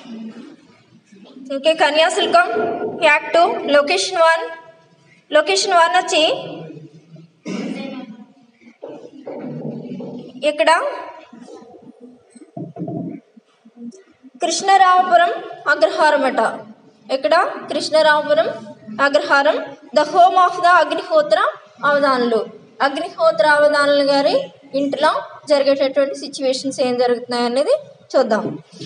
Okay Kanyasulkam act two location one location one వచ్చి ఇక్కడ కృష్ణరామపురం అగ్రహారం అట ఇక్కడ Krishnarampuram Agraharam the home of the Agnihotra Avadhanulu Agnihotra Avadhanulu గారి ఇంట్లో జరిగేటటువంటి సిచ్యువేషన్స్ ఏం జరుగుతున్నాయి అనేది చూద్దాం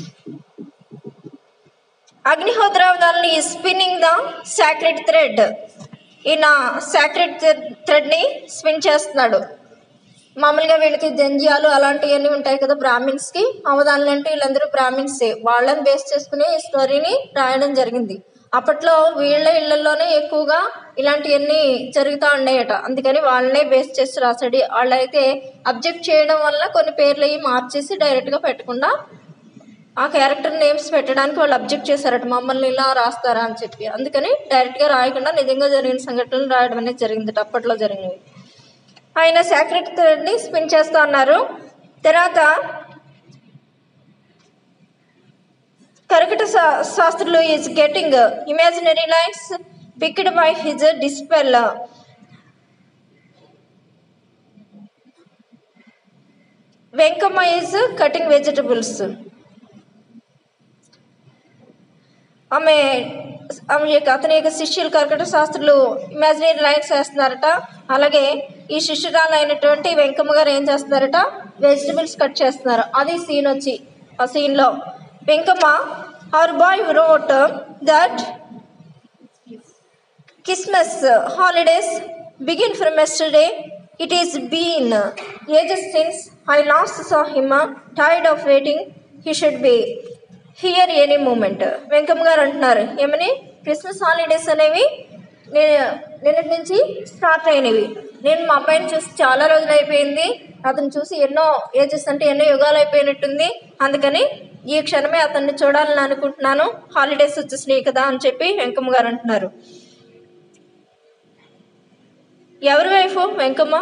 అగ్నిహోత్ర అవధానులు ఈ స్పిన్నింగ్ ద సాక్రెడ్ థ్రెడ్ ఈయన సాక్రెడ్ థ్రెడ్ని స్పిన్ చేస్తున్నాడు మామూలుగా వీళ్ళకి జంధ్యాలు అలాంటివన్నీ ఉంటాయి కదా బ్రాహ్మిన్స్కి అవధానులు అంటే వీళ్ళందరూ బ్రాహ్మిన్సే వాళ్ళని బేస్ చేసుకుని ఈ స్టోరీని రాయడం జరిగింది అప్పట్లో వీళ్ళ ఇళ్లలోనే ఎక్కువగా ఇలాంటివన్నీ జరుగుతూ ఉండేయట అందుకని వాళ్ళనే బేస్ చేసి రాసాడు వాళ్ళైతే అబ్జెక్ట్ చేయడం వల్ల కొన్ని పేర్లు అవి మార్చేసి డైరెక్ట్గా పెట్టకుండా ఆ క్యారెక్టర్ నేమ్స్ పెట్టడానికి వాళ్ళు అబ్జెక్ట్ చేశారట మమ్మల్ని ఇలా రాస్తారా అని చెప్పి అందుకని డైరెక్ట్గా రాయకుండా నిజంగా జరిగిన సంఘటనలు రాయడం అనేది జరిగింది అప్పట్లో జరిగినవి ఆయన సాక్రెట్ థ్రెడ్ని స్పిన్ చేస్తా ఉన్నారు తర్వాత కరకట శా Sastrulu is getting imaginary lines picked by his disciple Venkamma is cutting vegetables ఆమె ఆమె యొక్క అతని యొక్క శిష్యులు కర్కట శాస్త్రులు ఇమాజినరీ లైన్స్ వేస్తున్నారట అలాగే ఈ శిష్యురాలు అయినటువంటి వెంకమ్మ గారు ఏం చేస్తున్నారట వెజిటబుల్స్ కట్ చేస్తున్నారు అది సీన్ వచ్చి ఆ సీన్లో Venkamma our boy wrote that Christmas holidays begin from yesterday it is been ages since I last saw him tired of waiting he should be here any moment Venkamma గారు అంటున్నారు ఏమని క్రిస్మస్ హాలిడేస్ అనేవి నేను నిన్నటి నుంచి స్టార్ట్ అయినవి నేను మా అబ్బాయిని చూసి చాలా రోజులు అయిపోయింది అతను చూసి ఎన్నో ఏజెస్ అంటే ఎన్నో యుగాలు అయిపోయినట్టుంది అందుకని ఈ క్షణమే అతన్ని చూడాలని అనుకుంటున్నాను హాలిడేస్ వచ్చేసినాయి కదా అని చెప్పి వెంకమ్మ గారు అంటున్నారు ఎవరి వైఫ్ వెంకమ్మ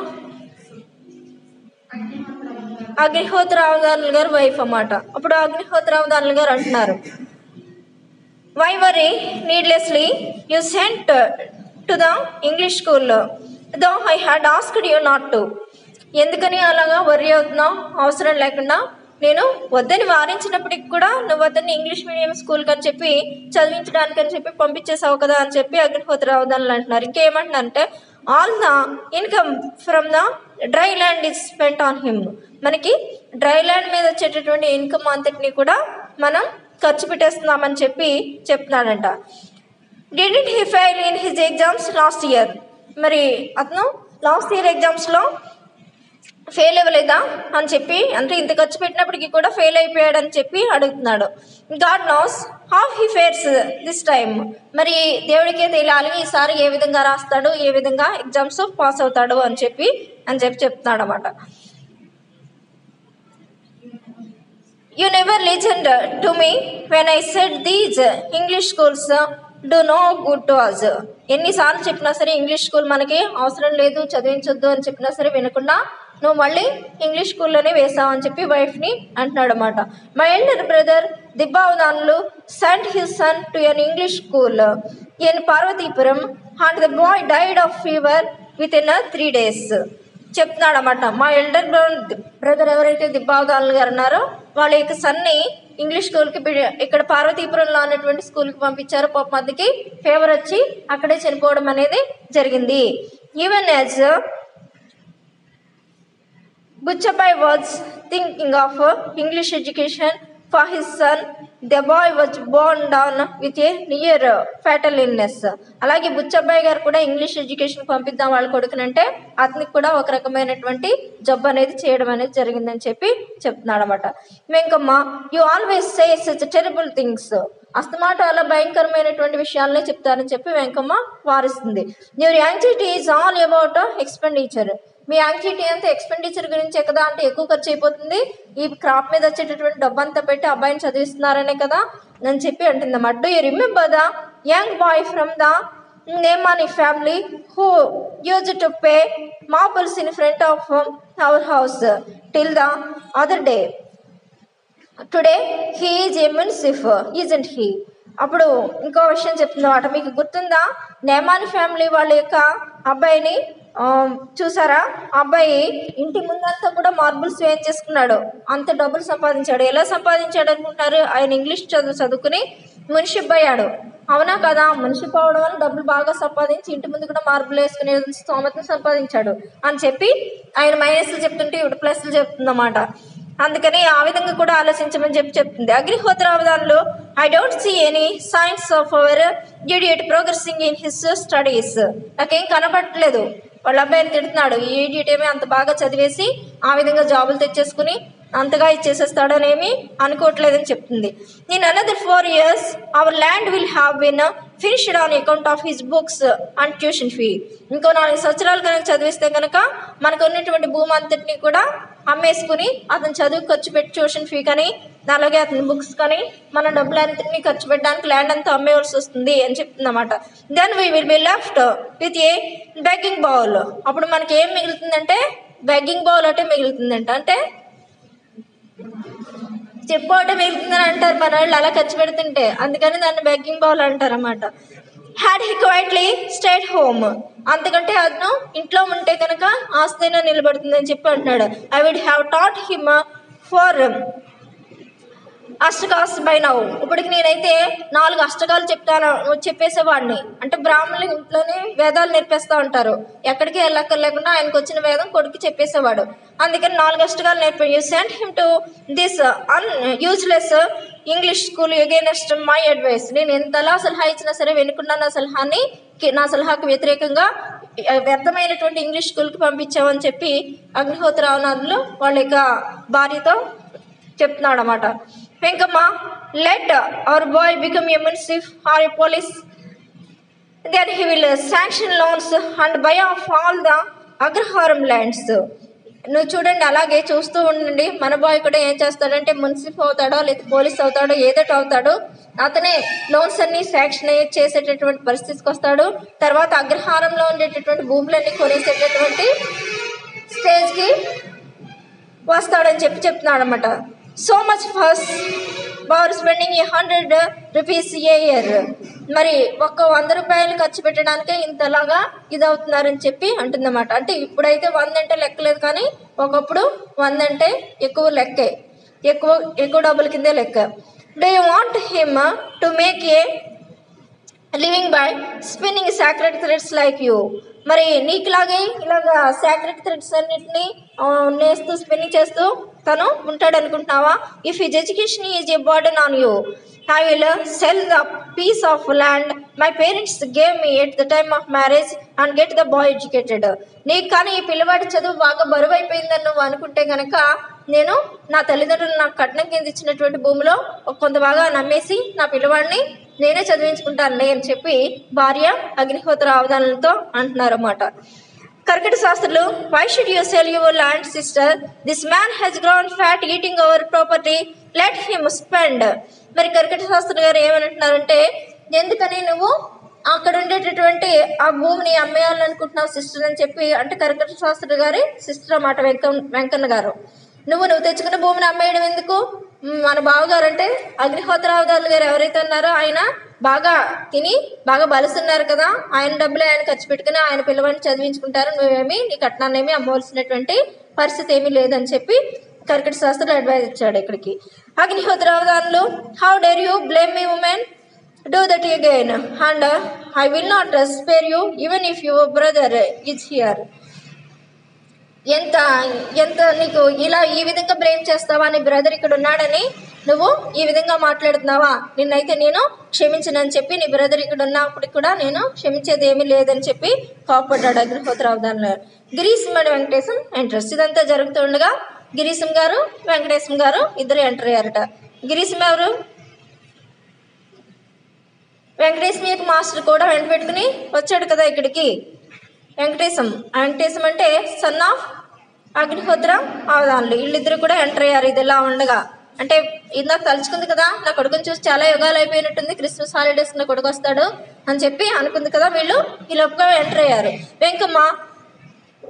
అగ్నిహోత్ర అవధానులు గారు వైఫ్ అన్నమాట అప్పుడు అగ్నిహోత్ర అవధానులు గారు అంటున్నారు why worry needlessly you sent to the English school though I had asked you not to ఎందుకని అలాగా వరి అవుతున్నావు అవసరం లేకుండా నేను వద్దని వారించినప్పటికి కూడా నువ్వు వద్దని ఇంగ్లీష్ మీడియం స్కూల్కి అని చెప్పి చదివించడానికి అని చెప్పి పంపించేసావు కదా అని చెప్పి అగ్నిహోత్ర అవధానులు అంటున్నారు ఇంకేమంటున్నారంటే all the income from the dry land is spent on him మనకి డ్రై ల్యాండ్ మీద వచ్చేటటువంటి ఇన్కమ్ అంతటిని కూడా మనం ఖర్చు పెట్టేస్తున్నామని చెప్పి చెప్తున్నాడంట didn't he fail in his exams last year మరి అతను లాస్ట్ ఇయర్ ఎగ్జామ్స్లో ఫెయిల్ అవ్వలేదా అని చెప్పి అంటే ఇంత ఖర్చు పెట్టినప్పటికీ కూడా ఫెయిల్ అయిపోయాడని చెప్పి అడుగుతున్నాడు God knows how he fares this time మరి దేవుడికే తెలియాలి ఈసారి ఏ విధంగా రాస్తాడు ఏ విధంగా ఎగ్జామ్స్ పాస్ అవుతాడు అని చెప్పి అని చెప్పి చెప్తున్నాడు అనమాట you never listen to me when I said these English schools do no good to us ఎన్నిసార్లు చెప్పినా సరే ఇంగ్లీష్ స్కూల్ మనకి అవసరం లేదు చదివించొద్దు అని చెప్పినా సరే వినకుండా నువ్వు మళ్ళీ ఇంగ్లీష్ స్కూల్లోనే వేసావు అని చెప్పి వైఫ్ని అంటున్నాడు అనమాట my elder brother Dibbavadhanulu sent his son to an English school in Parvathipuram and the boy died of fever within three days చెప్తున్నాడు అనమాట మా ఎల్డర్ బ్రదర్ ఎవరైతే దిబ్బావదానులు గారు ఉన్నారో వాళ్ళ యొక్క సన్ని ఇంగ్లీష్ స్కూల్కి బి- ఇక్కడ పార్వతీపురంలో ఉన్నటువంటి స్కూల్కి పంపించారు పాప మధ్యకి ఫీవర్ వచ్చి అక్కడే చనిపోవడం అనేది జరిగింది even as Butchabai was thinking of uh, English education for his son. The boy was born down with a near uh, fatal illness. అలాగే బుచ్చబ్బాయి గారు కూడా ఇంగ్లీష్ ఎడ్యుకేషన్ పంపిద్దాం వాళ్ళ కొడుకునంటే అతనికి కూడా ఒక రకమైనటువంటి జబ్బు అనేది చేయడం అనేది జరిగిందని చెప్పి చెప్తున్నాడు అనమాట Venkamma you always say such terrible things అస్తమాట అలా భయంకరమైనటువంటి విషయాలనే చెప్తారని చెప్పి వెంకమ్మ వారిస్తుంది your anxiety is all about expenditure మీ యాంగ్జైటీ అంతా ఎక్స్పెండిచర్ గురించే కదా అంటే ఎక్కువ ఖర్చు అయిపోతుంది ఈ క్రాప్ మీద వచ్చేటటువంటి డబ్బు అంతా పెట్టి అబ్బాయిని చదివిస్తున్నారనే కదా అని చెప్పి అంటుందన్నమాట do you remember the young boy from the Nemani family who used to play marbles in front of our house till the other day today he is a munsif isn't he అప్పుడు ఇంకో విషయం చెప్తుందన్నమాట మీకు గుర్తుందా నేమాని ఫ్యామిలీ వాళ్ళ యొక్క అబ్బాయిని ఆ, చూసారా ఆ అబ్బాయి ఇంటి ముందంతా కూడా మార్బుల్స్ వేయించేసుకున్నాడు అంత డబ్బులు సంపాదించాడు ఎలా సంపాదించాడు అనుకుంటున్నారు ఆయన ఇంగ్లీష్ చదువు చదువుకుని మున్షిప్ అయ్యాడు అవునా కదా మున్షిప్ అవడం వల్ల డబ్బులు బాగా సంపాదించి ఇంటి ముందు కూడా మార్బుల్ వేసుకునే స్తోమతను సంపాదించాడు అని చెప్పి ఆయన మైనస్లు చెప్తుంటే ఇవిడ ప్లస్లు చెప్తుందన్నమాట అందుకని ఆ విధంగా కూడా ఆలోచించమని చెప్పి చెప్తుంది అగ్నిహోత్ర అవధానంలో I don't see any signs of our idiot progressing in his studies నాకేం కనపడట్లేదు వాళ్ళ అబ్బాయిని తిడుతున్నాడు ఈ ఇడియట్ ఏమీ అంత బాగా చదివేసి ఆ విధంగా జాబులు తెచ్చేసుకుని అంతగా ఇచ్చేసేస్తాడనేమి అనుకోవట్లేదని చెప్తుంది in another four years our land will have been finished on account of his books and tuition fee ఇంకో నాలుగు సంవత్సరాలు కనుక చదివిస్తే కనుక మనకు ఉన్నటువంటి భూమి అంతటిని కూడా అమ్మేసుకుని అతను చదువు ఖర్చు పెట్టి ట్యూషన్ ఫీ కానీ అలాగే అతని బుక్స్ కానీ మన డబ్బులు అంతటిని ఖర్చు పెట్టడానికి ల్యాండ్ అంతా అమ్మేవలసి వస్తుంది అని చెప్తుంది అనమాట then we will be left with a begging bowl అప్పుడు మనకి ఏం మిగులుతుందంటే బెగ్గింగ్ బౌల్ అంటే మిగులుతుందంట అంటే చెప్పుకోవటం మిగులుతుందని అంటారు మన వాళ్ళు అలా ఖర్చు పెడుతుంటే అందుకని దాన్ని బెగ్గింగ్ బౌల్ అంటారు అన్నమాట had he quietly stayed home అంతకంటే అతను ఇంట్లో ఉంటే కనుక ఆస్తైనా నిలబడుతుందని చెప్పి అంటున్నాడు I would have taught him for అష్టకాస్ బై నౌ ఇప్పటికి నేనైతే నాలుగు అష్టకాలు చెప్తాను చెప్పేసేవాడిని అంటే బ్రాహ్మణులు ఇంట్లోనే వేదాలు నేర్పేస్తూ ఉంటారు ఎక్కడికి వెళ్ళక్కర్లేకుండా ఆయనకు వచ్చిన వేదం కొడుకు చెప్పేసేవాడు అందుకని నాలుగు అష్టకాలు నేర్పి you sent him to this an useless English school against my advice నేను ఎంతలా సలహా ఇచ్చినా సరే వెనుకున్న నా సలహాని కి- నా సలహాకు వ్యతిరేకంగా ఆ, వ్యర్థమైనటువంటి ఇంగ్లీష్ స్కూల్కి పంపించామని చెప్పి అగ్నిహోత్ర అవనాథులు వాళ్ళ యొక్క భార్యతో చెప్తున్నాడు అనమాట Venkamma let our boy become a munsif or a police then he will sanction loans and buy off all the agraharam lands నువ్వు చూడండి అలాగే చూస్తూ ఉండండి మన బాయ్ కూడా ఏం చేస్తాడంటే మున్సిఫ్ అవుతాడో లేదా పోలీస్ అవుతాడో ఏదోటి అవుతాడు అతనే లోన్స్ అన్ని శాంక్షన్ చేసేటటువంటి పరిస్థితికి వస్తాడు తర్వాత అగ్రహారంలో ఉండేటటువంటి భూములన్నీ కొనేసేటటువంటి స్టేజ్కి వస్తాడని చెప్పి చెప్తున్నాడు అనమాట so much first power spending a hundred rupees a year మరి ఒక్క వంద రూపాయలు ఖర్చు పెట్టడానికే ఇంతలాగా ఇది అవుతున్నారని చెప్పి అంటుందన్నమాట అంటే ఇప్పుడైతే వంద అంటే లెక్కలేదు కానీ ఒకప్పుడు వంద అంటే ఎక్కువ లెక్కే ఎక్కువ ఎక్కువ డబ్బుల కిందే లెక్క do you want him to make a living by spinning sacred threads like you మరి నీకులాగే ఇలాగా సాక్రెట్ థ్రెడ్స్ అన్నిటిని ఆ, నేస్తూ స్పిన్నింగ్ చేస్తూ తను ఉంటాడు అనుకుంటున్నావా if his education is a burden on you I will sell the piece of land my parents gave me at the time of marriage and get the boy educated నీకు కానీ ఈ పిల్లవాడి చదువు బాగా బరువు అయిపోయిందని నువ్వు అనుకుంటే కనుక నేను నా తల్లిదండ్రులు నాకు కట్నం కింద ఇచ్చినటువంటి భూమిలో ఒక కొంత బాగా నమ్మేసి నా పిల్లవాడిని నేనే చదివించుకుంటానులే అని చెప్పి భార్య అగ్నిహోత్ర అవధానాలతో అంటున్నారు అన్నమాట Karkata Sastrulu why should you sell your land sister this man has grown fat eating our property let him spend మరి కర్కట శాస్త్రులు గారు ఏమంటున్నారంటే ఎందుకని నువ్వు అక్కడ ఉండేటటువంటి ఆ భూమిని అమ్మేయాలనుకుంటున్నావు సిస్టర్ అని చెప్పి అంటే కర్కట శాస్త్రి గారి సిస్టర్ అన్నమాట వెంక వెంకన్న గారు నువ్వు నువ్వు తెచ్చుకున్న భూమిని అమ్మేయడం ఎందుకు మ్, మన బావగారు అంటే అగ్నిహోత్ర అవతారులు గారు ఎవరైతే ఉన్నారో ఆయన బాగా తిని బాగా బలుస్తున్నారు కదా ఆయన డబ్బులు ఆయన ఖర్చు పెట్టుకుని ఆయన పిల్లవాడిని చదివించుకుంటారు నువ్వేమి నీ కట్నాన్ని ఏమి అమ్మవలసినటువంటి పరిస్థితి ఏమీ లేదని చెప్పి కర్కట శాస్త్రులు అడ్వైజ్ ఇచ్చాడు ఇక్కడికి Agnihotra Avadhanulu how dare you blame me women do that again and I will not spare you even if your brother is here ఎంత ఎంత నీకు ఇలా ఈ విధంగా బ్లేమ్ చేస్తావా నీ బ్రదర్ ఇక్కడ ఉన్నాడని నువ్వు ఈ విధంగా మాట్లాడుతున్నావా నిన్నైతే నేను క్షమించనని చెప్పి నీ బ్రదర్ ఇక్కడ ఉన్నప్పటికి కూడా నేను క్షమించేది ఏమీ లేదని చెప్పి కోపడ్డాడు అగ్నిహోత్ర అవధానంలో గిరీశం మరియు వెంకటేశం ఎంట్రెస్ట్ ఇదంతా జరుగుతుండగా గిరీశం గారు వెంకటేశం గారు ఇద్దరు ఎంటర్ అయ్యారట గిరీశం ఎవరు వెంకటేశం యొక్క మాస్టర్ కూడా వెంట పెట్టుకుని వచ్చాడు కదా ఇక్కడికి వెంకటేశం వెంకటేశం అంటే సన్ ఆఫ్ అగ్నిహోత్ర అవధానులు వీళ్ళిద్దరు కూడా ఎంటర్ అయ్యారు ఇది ఇలా ఉండగా అంటే ఇందాక తలుచుకుంది కదా నా కొడుకుని చూసి చాలా యుగాలు అయిపోయినట్టుంది క్రిస్మస్ హాలిడేస్ నా కొడుకు వస్తాడు అని చెప్పి అనుకుంది కదా వీళ్ళు ఈ లోపుగా ఎంటర్ అయ్యారు Venkamma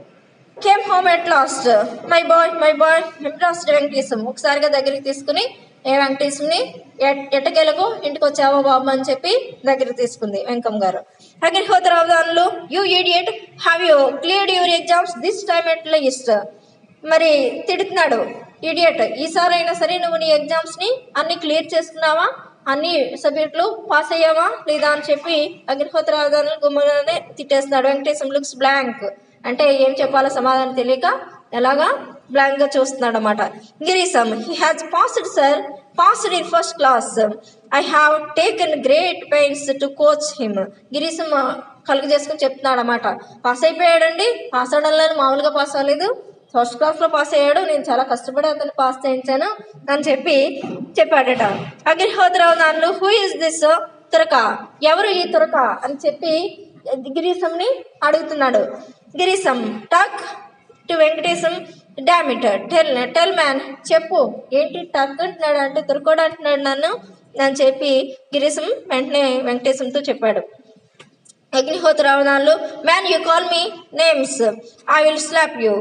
came home at last my boy my boy last Venkatesam ఒకసారిగా దగ్గరికి తీసుకుని ఏ వెంకటేశ్వరుని ఎట్- ఎట్టకేలకు ఇంటికి వచ్చావా బాబు అని చెప్పి దగ్గర తీసుకుంది వెంకమ్మ గారు అగ్నిహోత్ర అవధానంలో you idiot have you cleared your exams this time at least మరి తిడుతున్నాడు ఇడియట్ ఈసారి అయినా సరే నువ్వు నీ ఎగ్జామ్స్ని అన్ని క్లియర్ చేసుకున్నావా అన్ని సబ్జెక్టులు పాస్ అయ్యావా లేదా అని చెప్పి అగ్నిహోత్ర అవధానాలు గుమ్మగానే తిట్టేస్తున్నాడు వెంకటేశం లుక్స్ బ్లాంక్ అంటే ఏం చెప్పాలో సమాధానం తెలియక ఎలాగా బ్లాంక్గా చూస్తున్నాడు అనమాట Girisam he has passed sir passed in first class I have taken great pains to coach him Girisam కలుగు చేసుకుని చెప్తున్నాడు అనమాట పాస్ అయిపోయాడండి పాస్ అవడంలో మామూలుగా పాస్ అవ్వలేదు ఫస్ట్ క్లాస్లో పాస్ అయ్యాడు నేను చాలా కష్టపడి అతను పాస్ చేయించాను అని చెప్పి చెప్పాడట అగ్నిహోత్రావు దానిలో హూ ఇస్ దిస్ తురక ఎవరు ఈ తురక అని చెప్పి గిరీశంని అడుగుతున్నాడు Girisam talk to Venkatesam dammit tell tell man చెప్పు ఏంటి టక్ అంటున్నాడు అంటే తురకోడు అంటున్నాడు నన్ను అని చెప్పి గిరీశం వెంటనే వెంకటేశంతో చెప్పాడు అగ్నిహోత్రావు దానిలో man you call me names I will slap you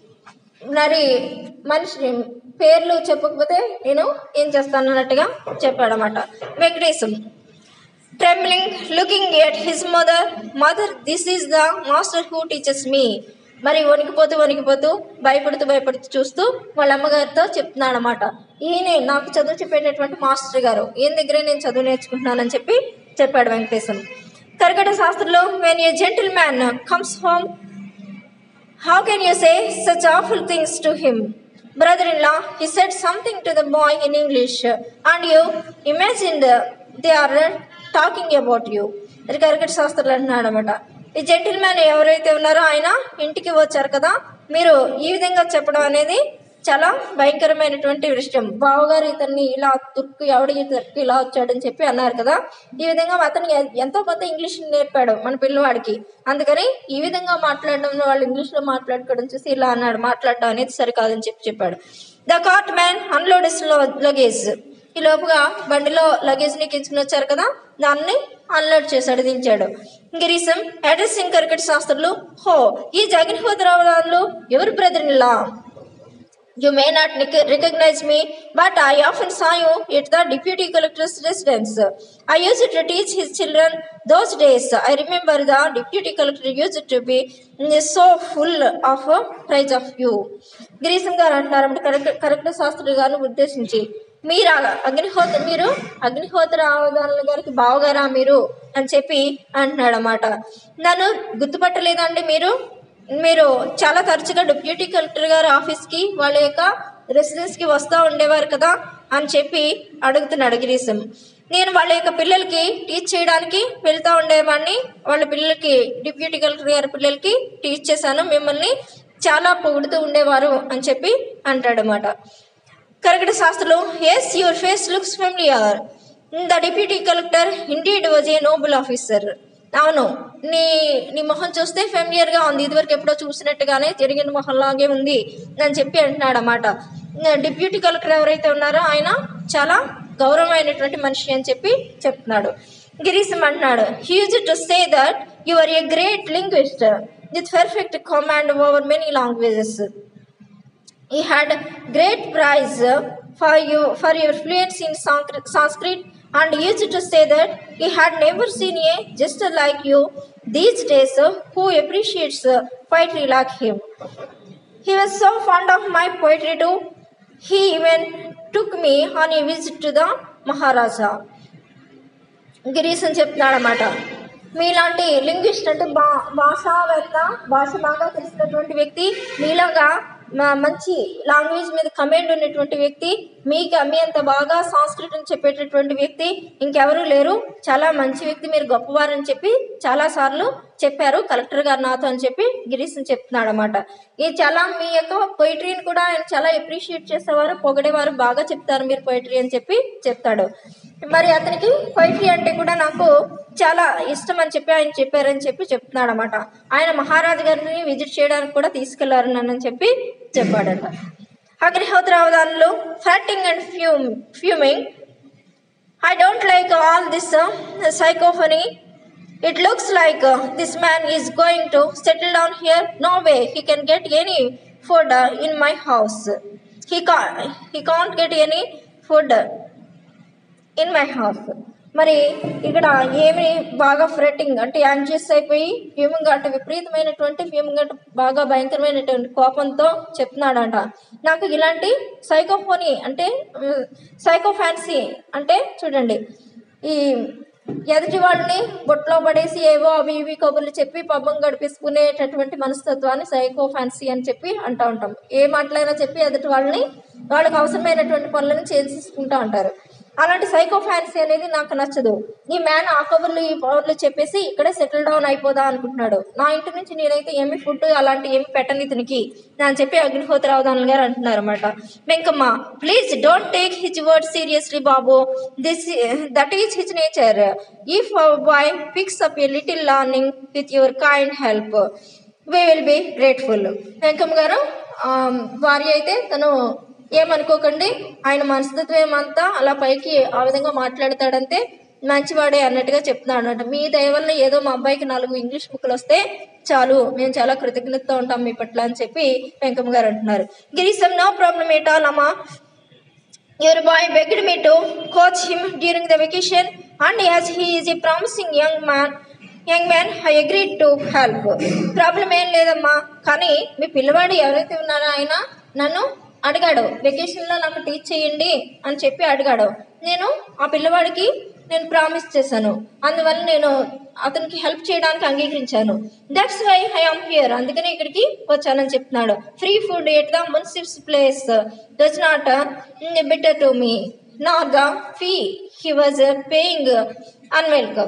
మరి మనిషి పేర్లు చెప్పకపోతే నేను ఏం చేస్తాను అన్నట్టుగా చెప్పాడనమాట Venkatesam trembling looking at his mother mother this is the master who teachers me మరి వణికిపోతూ వణికిపోతూ భయపడుతూ భయపడుతూ చూస్తూ వాళ్ళ అమ్మగారితో చెప్తున్నాడు అనమాట ఈయనే నాకు చదువు చెప్పేటటువంటి మాస్టర్ గారు ఈయన దగ్గరే నేను చదువు నేర్చుకుంటున్నానని చెప్పి చెప్పాడు వెంకటేశం కర్కట శాస్త్రంలో when a gentleman comes home How can you say such awful things to him? Brother in law, he said something to the boy in English, and you imagined they are talking about you. ఇది కరికట శాస్త్రాలు అంటున్నాడు అనమాట ఈ gentle man ఎవరైతే ఉన్నారో ఆయన ఇంటికి వచ్చారు కదా మీరు ఈ విధంగా చెప్పడం అనేది చాలా భయంకరమైనటువంటి విషయం బావగారు ఇతన్ని ఇలా తుర్కు ఎవడు ఈ తుర్కు ఇలా వచ్చాడని చెప్పి అన్నారు కదా ఈ విధంగా అతను ఎ- ఎంతో కొంత ఇంగ్లీష్ నేర్పాడు మన పిల్లవాడికి అందుకని ఈ విధంగా మాట్లాడడం వాళ్ళు ఇంగ్లీష్లో మాట్లాడుకోవడం చూసి ఇలా అన్నాడు మాట్లాడడం అనేది సరికాదని చెప్పి చెప్పాడు the cart man unload luggage ఈ లోపుగా బండిలో లగేజ్ని ఎక్కించుకుని వచ్చారు కదా దాన్ని అన్లోడ్ చేశాడు దించాడు గిరీశం అడ్రస్సింగ్ క్రికెట్ శాస్త్రులు హో ఈ జగన్హోదరావులు ఎవరు బ్రదర్ ఇలా You may not nic- recognize me, but I often saw you at the deputy collector's residence. I used to teach his children those days. I remember the deputy collector used to be mm, so full of uh, praise of you. Girisham garu అంటున్నారు correct correct శాస్త్రులు గారిని ఉద్దేశించి మీరు ఆ- అగ్నిహోత్ర మీరు అగ్నిహోత్ర అవధానుల గారికి బావగారా మీరు అని చెప్పి అంటున్నాడు అన్నమాట నన్ను గుర్తుపట్టలేదండి మీరు మీరు చాలా తరచుగా డిప్యూటీ కలెక్టర్ గారి ఆఫీస్కి వాళ్ళ యొక్క రెసిడెన్స్కి వస్తూ ఉండేవారు కదా అని చెప్పి అడుగుతున్నాడు గిరీశం నేను వాళ్ళ యొక్క పిల్లలకి టీచ్ చేయడానికి వెళ్తూ ఉండేవాడిని వాళ్ళ పిల్లలకి డిప్యూటీ కలెక్టర్ గారి పిల్లలకి టీచ్ చేశాను మిమ్మల్ని చాలా పొగుడుతూ ఉండేవారు అని చెప్పి అంటాడనమాట Karkata Sastrulu yes your face looks familiar the deputy collector indeed was a noble officer అవును నీ నీ మొహం చూస్తే ఫెమిలియర్గా ఉంది ఇదివరకు ఎప్పుడో చూసినట్టుగానే జరిగిన మొహంలాగే ఉంది అని చెప్పి అంటున్నాడు అన్నమాట డిప్యూటీ కలెక్టర్ ఎవరైతే ఉన్నారో ఆయన చాలా గౌరవమైనటువంటి మనిషి అని చెప్పి చెప్తున్నాడు గిరీశం అంటున్నాడు huge to say that you are a great linguist with perfect command over many languages he had great prize for you for your fluency in Sanskrit, Sanskrit and used to say that he had never seen a jester like you these days uh, who appreciates uh, poetry like him. He was so fond of my poetry too. He even took me on a visit to the Maharaja. Girish అని చెప్తున్నాడు అనమాట మీలాంటి linguist అంటే భా భాషావేత్త భాష బాగా తెలిసినటువంటి వ్యక్తి మీలాగా మా- మంచి లాంగ్వేజ్ మీద కమాండ్ ఉన్నటువంటి వ్యక్తి మీకు మీ అంత బాగా సంస్కృతం చెప్పేటటువంటి వ్యక్తి ఇంకెవరూ లేరు చాలా మంచి వ్యక్తి మీరు గొప్పవారని చెప్పి చాలాసార్లు చెప్పారు కలెక్టర్ గారు నాతో అని చెప్పి గిరీశ్ చెప్తున్నాడు అనమాట ఈ చాలా మీ యొక్క పొయిటరీని కూడా ఆయన చాలా అప్రిషియేట్ చేసేవారు పొగడేవారు బాగా చెప్తారు మీరు పొయిటరీ అని చెప్పి చెప్తాడు మరి అతనికి పొయిటరీ అంటే కూడా నాకు చాలా ఇష్టం అని చెప్పి ఆయన చెప్పారని చెప్పి చెప్తున్నాడు అనమాట ఆయన మహారాజు గారిని విజిట్ చేయడానికి కూడా తీసుకెళ్లారు నన్ను అని చెప్పి చెప్పాడట అగ్నిహోత్ర అవధానంలో fretting and fume fuming I don't like all this uh, psychophony. It looks like uh, this man is going to settle down here. No way he can get any food uh, in my house. He can't, he can't get any food in my house మరి ఇక్కడ ఏమి బాగా ఫ్రెటింగ్ అంటే anxious అయిపోయి fuming అంటే విపరీతమైనటువంటి fuming అంటే బాగా భయంకరమైనటువంటి కోపంతో చెప్తున్నాడంట నాకు ఇలాంటి సైకోఫోని అంటే సైకో ఫ్యాన్సీ అంటే చూడండి ఈ ఎదుటి వాళ్ళని బొట్లో పడేసి ఏవో అవి ఇవి కబుర్లు చెప్పి పబ్బం గడిపేసుకునేటటువంటి మనస్తత్వాన్ని సైకో ఫ్యాన్సీ అని చెప్పి అంటూ ఉంటాం ఏ మాటలైనా చెప్పి ఎదుటి వాళ్ళని వాళ్ళకి అవసరమైనటువంటి పనులను చేసుకుంటూ ఉంటారు అలాంటి సైకో ఫ్యాన్సీ అనేది నాకు నచ్చదు ఈ మ్యాన్ ఆ కబుర్లు ఈ పవర్లు చెప్పేసి ఇక్కడే సెటిల్ డౌన్ అయిపోదా అనుకుంటున్నాడు నా ఇంటి నుంచి నేనైతే ఏమి ఫుడ్ అలాంటి ఏమి పెట్టని ఇతనికి అని చెప్పి అగ్నిహోత్రావధానులు గారు అంటున్నారు అనమాట Venkamma please don't take his word seriously బాబు this that is his nature if boy picks up a little learning with your kind help we will be grateful Venkamma garu ఆ, భార్య అయితే తను ఏమనుకోకండి ఆయన మనస్తత్వం ఏమంతా అలా పైకి ఆ విధంగా మాట్లాడతాడంతే మంచివాడే అన్నట్టుగా చెప్తున్నాడు అన్నట్టు మీ దయ వల్ల ఏదో మా అబ్బాయికి నాలుగు ఇంగ్లీష్ బుక్లు వస్తే చాలు మేము చాలా కృతజ్ఞతతో ఉంటాం మీ పట్ల అని చెప్పి వెంకమ్మ గారు అంటున్నారు గిరీశం నో ప్రాబ్లం ఏటాల్ అమ్మా Your boy begged me to coach him during the vacation, and as he is a promising young man, young man I agreed to help problem ఏం లేదమ్మా కానీ మీ పిల్లవాడు ఎవరైతే ఉన్నారో ఆయన నన్ను అడిగాడు వెకేషన్లో నాకు టీచ్ చేయండి అని చెప్పి అడిగాడు నేను ఆ పిల్లవాడికి నేను ప్రామిస్ చేశాను అందువల్ల నేను అతనికి హెల్ప్ చేయడానికి అంగీకరించాను that's why I am here అందుకనే ఇక్కడికి వచ్చానని చెప్తున్నాడు free food at the munsif's place does not better to me not the fee he was paying unwelcome